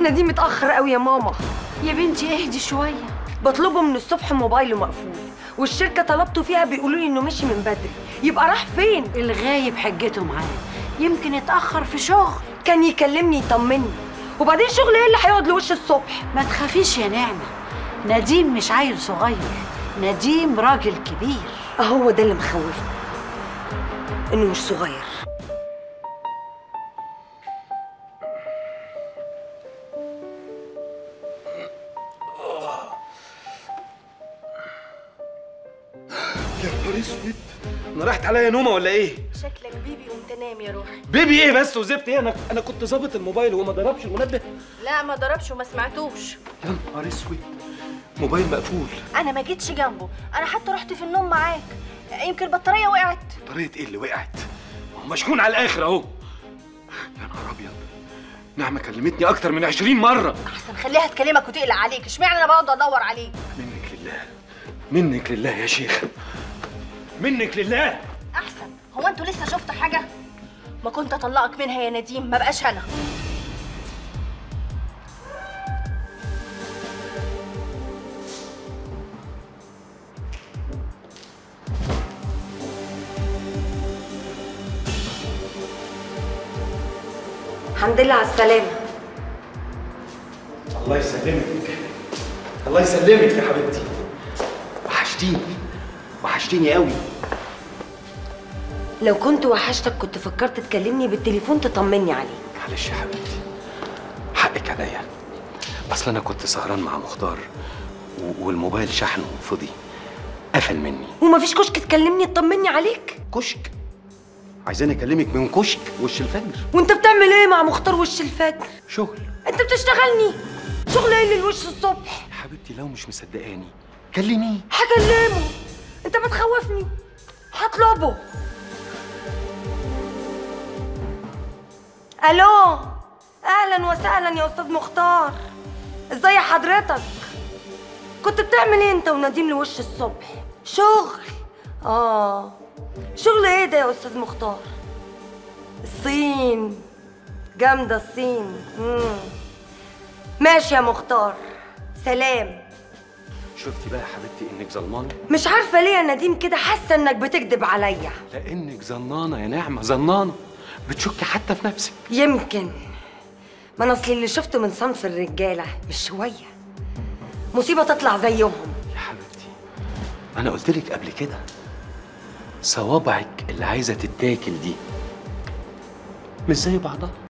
نديم متاخر قوي يا ماما يا بنتي اهدي شويه بطلبه من الصبح موبايله مقفول والشركه طلبته فيها بيقولوا لي انه مشي من بدري يبقى راح فين الغايب حجته معاه يمكن اتاخر في شغل كان يكلمني يطمني وبعدين شغل ايه اللي هيقعد لوش الصبح ما تخافيش يا نعمه نديم مش عيل صغير نديم راجل كبير هو ده اللي مخوفني انه مش صغير يا نهار اسود انا راحت عليا نومه ولا ايه؟ شكلك بيبي وانت نام يا روحي بيبي ايه بس وزبت ايه؟ انا انا كنت ظابط الموبايل وما ضربش المنبه لا ما ضربش وما سمعتوش يا نهار اسود موبايل مقفول انا ما جيتش جنبه انا حتى رحت في النوم معاك يمكن البطاريه وقعت طريقه ايه اللي وقعت؟ ما هو مشحون على الاخر اهو يا نهار ابيض نعمة كلمتني اكتر من 20 مرة احسن خليها تكلمك وتقلق عليك اشمعنى انا بقعد ادور عليك منك لله منك لله يا شيخ منك لله احسن هو انتوا لسه شفتوا حاجه ما كنت اطلقك منها يا نديم ما بقاش انا الحمد لله على السلامه الله يسلمك الله يسلمك يا حبيبتي وحشتيني وحشتيني قوي لو كنت وحشتك كنت فكرت تكلمني بالتليفون تطمني عليك معلش يا حبيبتي حقك عليا اصل انا كنت سهران مع مختار و- والموبايل شحنه فضي قفل مني ومفيش كشك تكلمني تطمني عليك كشك عايزاني اكلمك من كشك وش الفجر وانت بتعمل ايه مع مختار وش الفجر شغل انت بتشتغلني شغل ايه اللي الوش الصبح يا حبيبتي لو مش مصدقاني كلميه هكلمه انت بتخوفني هطلبه الو اهلا وسهلا يا استاذ مختار ازاي حضرتك كنت بتعمل ايه انت ونديم لوش الصبح شغل اه شغل ايه ده يا استاذ مختار الصين جامده الصين مم. ماشي يا مختار سلام شفتي بقى يا حبيبتي انك ظلمانه مش عارفه ليه يا نديم كده حاسه انك بتكذب عليا لانك ظنانه يا نعمه ظنانه بتشكي حتى في نفسك يمكن ما انا اصل اللي شفته من صنف الرجاله مش شويه مصيبه تطلع زيهم يا حبيبتي انا قلت لك قبل كده صوابعك اللي عايزه تتاكل دي مش زي بعضها